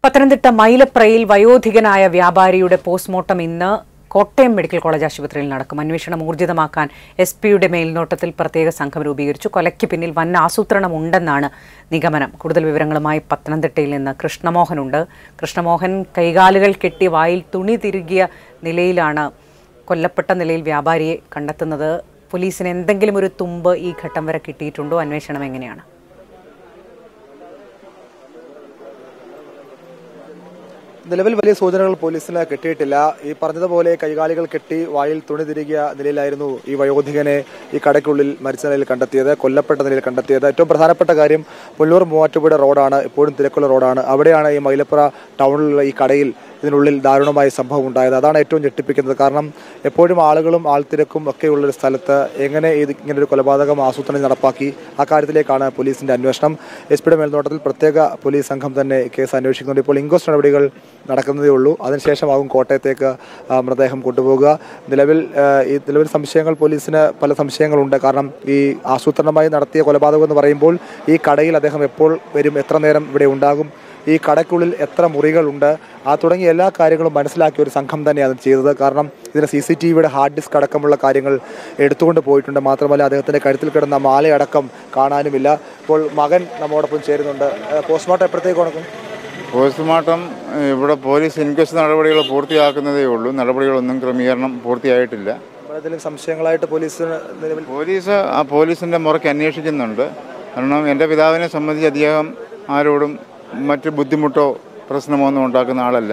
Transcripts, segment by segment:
Pathanamthitta മൈലപ്രയിൽ വയോധികനായ വ്യാപാരിയുടെ postmortem ഇന്ന് Kottayam medical college ആശുപത്രിയിൽ നടക്കും അന്വേഷണം ഊർജിതമാക്കാൻ എസ് പിയുടെ മേൽനോട്ടത്തിൽ പ്രത്യേക സംഘം രൂപീകരിച്ചു കൊലയ്ക്ക് പിന്നിൽ വൻ ആസൂത്രണം ഉണ്ടെന്നാണ് നിഗമനം കൂടുതൽ വിവരങ്ങളുമായി പത്തനംതിട്ടയിൽ നിന്ന് കൃഷ്ണമോഹനുണ്ട് കൃഷ്ണമോഹൻ കൈകാലുകൾ കെട്ടി വായിൽ തുണി തിരുകിയ നിലയിലാണ് കൊല്ലപ്പെട്ട നിലയിൽ വ്യാപാരിയെ കണ്ടെത്തുന്നത് പോലീസിന് എന്തെങ്കിലും ഒരു തുമ്പ് ഈ ഘട്ടം വരെ കിട്ടിയിട്ടുണ്ടോ അന്വേഷണം എങ്ങനെയാണ് നിലവിൽ വലിയ സൂചനകൾ പോലീസിന് കിട്ടിയിട്ടില്ല ഈ പറഞ്ഞതുപോലെ കൈകാലികൾ കെട്ടി വായിൽ തുണി തിരികിയ നിലയിലായിരുന്നു ഈ വയോധികനെ ഈ കടയ്ക്കുള്ളിൽ മരിച്ച നിലയിൽ കണ്ടെത്തിയത് കൊല്ലപ്പെട്ട നിലയിൽ കണ്ടെത്തിയത് ഏറ്റവും പ്രധാനപ്പെട്ട കാര്യം പുല്ലൂർ മൂവാറ്റുപുഴ റോഡാണ് എപ്പോഴും തിരക്കുള്ള റോഡാണ് അവിടെയാണ് ഈ മൈലപ്പുറ ടൗണിലുള്ള ഈ കടയിൽ ഇതിനുള്ളിൽ ദാരുണമായ സംഭവം ഉണ്ടായത് അതാണ് ഏറ്റവും ഞെട്ടിപ്പിക്കുന്നത് കാരണം എപ്പോഴും ആളുകളും ആൾത്തിരക്കും ഒക്കെയുള്ള ഒരു സ്ഥലത്ത് എങ്ങനെ ഇത് ഇങ്ങനെ ഒരു കൊലപാതകം ആസൂത്രണം നടപ്പാക്കി ആ കാര്യത്തിലേക്കാണ് പോലീസിന്റെ അന്വേഷണം എസ് പിയുടെ മേൽനോട്ടത്തിൽ പ്രത്യേക പോലീസ് സംഘം തന്നെ കേസ് അന്വേഷിക്കുന്നുണ്ട് ഇപ്പോൾ ഇൻക്വസ്റ്റ് നടപടികൾ നടക്കുന്നതേ ഉള്ളൂ അതിനുശേഷമാകും കോട്ടയത്തേക്ക് ആ, മൃതദേഹം കൊണ്ടുപോകുക നിലവിൽ ആ, ഈ നിലവിൽ സംശയങ്ങൾ പോലീസിന് പല സംശയങ്ങളുണ്ട് കാരണം ഈ ആസൂത്രണമായി നടത്തിയ കൊലപാതകം എന്ന് പറയുമ്പോൾ ഈ കടയിൽ അദ്ദേഹം എപ്പോൾ വരും എത്ര നേരം ഇവിടെ ഉണ്ടാകും ഈ കടയ്ക്കുള്ളിൽ എത്ര മുറികളുണ്ട് ആ തുടങ്ങിയ എല്ലാ കാര്യങ്ങളും മനസ്സിലാക്കിയ ഒരു സംഘം തന്നെയാണ് ചെയ്തത് കാരണം ഇതിന് സി സി ടി വിയുടെ ഹാർഡ് ഡിസ്ക് അടക്കമുള്ള കാര്യങ്ങൾ എടുത്തുകൊണ്ട് പോയിട്ടുണ്ട് മാത്രമല്ല അദ്ദേഹത്തിന്റെ കഴുത്തിൽ കിടന്ന മാലയടക്കം കാണാനുമില്ല ഇപ്പോൾ മകൻ നമ്മോടൊപ്പം ചേരുന്നുണ്ട് ഏഹ് പോസ്റ്റ്മോർട്ടം എപ്പോഴത്തേക്ക് നടക്കും പോസ്റ്റ്മോർട്ടം ഏഹ്, ഇവിടെ പോലീസ് ഇൻക്വസ്റ്റ് നടപടികൾ പൂർത്തിയാക്കുന്നതേ ഉള്ളൂ നടപടികളൊന്നും ക്രമീകരണം പൂർത്തിയായിട്ടില്ല എന്തെങ്കിലും സംശയങ്ങളായിട്ട് പോലീസിന് നിലവിൽ പോലീസ് ആ പോലീസിൻ്റെ മുറയ്ക്ക് അന്വേഷിക്കുന്നുണ്ട് കാരണം എൻ്റെ പിതാവിനെ സംബന്ധിച്ച് അദ്ദേഹം ആരോടും മറ്റ് ബുദ്ധിമുട്ടോ പ്രശ്നമോ ഒന്നും ഉണ്ടാക്കുന്ന ആളല്ല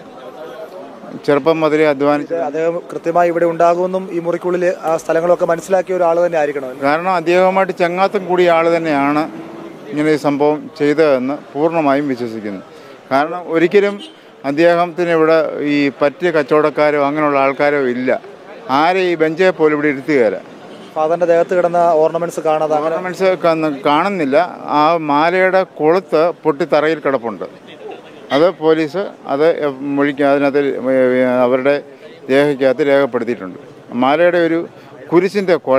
ചെറുപ്പം മുതലേ അധ്വാനിച്ച് അദ്ദേഹം കൃത്യമായി ഇവിടെ ഉണ്ടാകുമെന്നും ഈ മുറിക്കുള്ളിൽ ആ സ്ഥലങ്ങളൊക്കെ മനസ്സിലാക്കിയ ഒരാൾ തന്നെ ആയിരിക്കണം കാരണം അദ്ദേഹവുമായിട്ട് ചങ്ങാത്തം കൂടിയ ആൾ തന്നെയാണ് ഇങ്ങനെ ഈ സംഭവം ചെയ്തതെന്ന് പൂർണ്ണമായും വിശ്വസിക്കുന്നു കാരണം ഒരിക്കലും അദ്ദേഹത്തിന് ഇവിടെ ഈ പറ്റിയ കച്ചവടക്കാരോ അങ്ങനെയുള്ള ആൾക്കാരോ ഇല്ല ആരെ ഈ ബെഞ്ചെ പോലും ഇവിടെ ഇരുത്തുകയില്ല ഫാദറിന്റെ ദേഹത്ത് കിടന്ന ഓർണമെന്റ്സ് കാണാതെ അങ്ങനെ ഓർണമെന്റ്സ് കാണുന്നില്ല ആ മാലയുടെ കൊളുത്ത് പൊട്ടി തറയിൽ കിടപ്പുണ്ട് അത് പോലീസ് അത് മൊഴിക്ക് അതിനകത്ത് അവരുടെ രേഖയ്ക്കകത്ത് രേഖപ്പെടുത്തിയിട്ടുണ്ട് മാലയുടെ ഒരു കുരിശിൻ്റെ കുഴ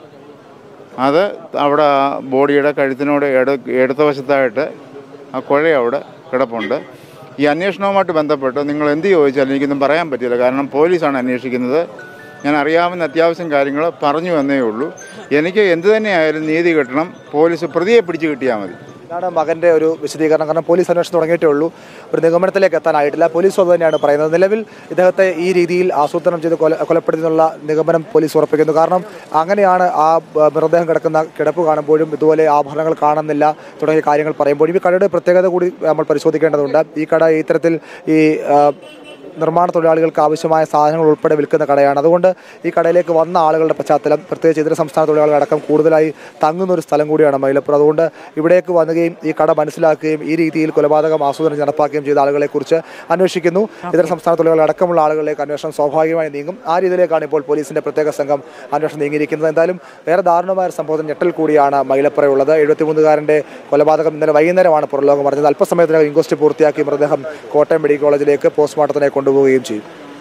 അത് അവിടെ ആ ബോഡിയുടെ കഴുത്തിനോട് ഇട ഇടത്ത വശത്തായിട്ട് ആ കുഴ അവിടെ കിടപ്പുണ്ട് ഈ അന്വേഷണവുമായിട്ട് ബന്ധപ്പെട്ട് നിങ്ങൾ എന്ത് ചോദിച്ചാലും എനിക്കൊന്നും പറയാൻ പറ്റില്ല കാരണം പോലീസാണ് അന്വേഷിക്കുന്നത് ഞാൻ അറിയാവുന്ന അത്യാവശ്യം കാര്യങ്ങൾ പറഞ്ഞു എന്നേ ഉള്ളൂ എനിക്ക് എന്ത് തന്നെയായാലും നീതി കിട്ടണം പോലീസ് പ്രതിയെ പിടിച്ച് കിട്ടിയാൽ മതി ഇതാണ് മകന്റെ ഒരു വിശദീകരണം കാരണം പോലീസ് അന്വേഷണം തുടങ്ങിയിട്ടേ ഉള്ളൂ ഒരു നിഗമനത്തിലേക്ക് എത്താനായിട്ടില്ല പോലീസ് അത് തന്നെയാണ് പറയുന്നത് നിലവിൽ ഇദ്ദേഹത്തെ ഈ രീതിയിൽ ആസൂത്രണം ചെയ്ത് കൊല കൊലപ്പെടുത്തിയെന്നുള്ള നിഗമനം പോലീസ് ഉറപ്പിക്കുന്നു കാരണം അങ്ങനെയാണ് ആ ബ- മൃതദേഹം കിടക്കുന്ന കിടപ്പ് കാണുമ്പോഴും ഇതുപോലെ ആഭരണങ്ങൾ കാണുന്നില്ല തുടങ്ങിയ കാര്യങ്ങൾ പറയുമ്പോഴും ഈ കടയുടെ പ്രത്യേകത കൂടി നമ്മൾ പരിശോധിക്കേണ്ടതുണ്ട് ഈ കട ഇത്തരത്തിൽ ഈ ആ, നിർമ്മാണ തൊഴിലാളികൾക്ക് ആവശ്യമായ സാധനങ്ങൾ ഉൾപ്പെടെ വിൽക്കുന്ന കടയാണ് അതുകൊണ്ട് ഈ കടയിലേക്ക് വന്ന ആളുകളുടെ പശ്ചാത്തലം പ്രത്യേകിച്ച് ഇതര സംസ്ഥാന തൊഴിലാളികളടക്കം കൂടുതലായി തങ്ങുന്ന ഒരു സ്ഥലം കൂടിയാണ് മൈലപ്പുറം അതുകൊണ്ട് ഇവിടേക്ക് വന്നുകയും ഈ കട മനസ്സിലാക്കുകയും ഈ രീതിയിൽ കൊലപാതകം ആസൂത്രണം നടപ്പാക്കുകയും ചെയ്ത ആളുകളെക്കുറിച്ച് അന്വേഷിക്കുന്നു ഇതര സംസ്ഥാന തൊഴിലാളികൾ അടക്കമുള്ള ആളുകളിലേക്ക് അന്വേഷണം സ്വാഭാവികമായി നീങ്ങും ആ രീതിയിലേക്കാണ് ഇപ്പോൾ പോലീസിന്റെ പ്രത്യേക സംഘം അന്വേഷണം നീങ്ങിയിരിക്കുന്നത് എന്തായാലും വേറെ ദാരുണമായ ഒരു സംഭവത്തിന് ഞെട്ടൽ കൂടിയാണ് മൈലപ്പുറയുള്ളത് എഴുപത്തിമൂന്നുകാരന്റെ കൊലപാതകം ഇന്നലെ വൈകുന്നേരമാണ് പുറലോകം പറഞ്ഞത് അല്പസമയത്തിനകം ഇൻക്വസ്റ്റ് പൂർത്തിയാക്കി മൃതദേഹം കോട്ടയം മെഡിക്കൽ കോളേജിലേക്ക് പോസ്റ്റ്മോർട്ടത്തിനായി കൊണ്ടുപോവുകയും ചെയ്യും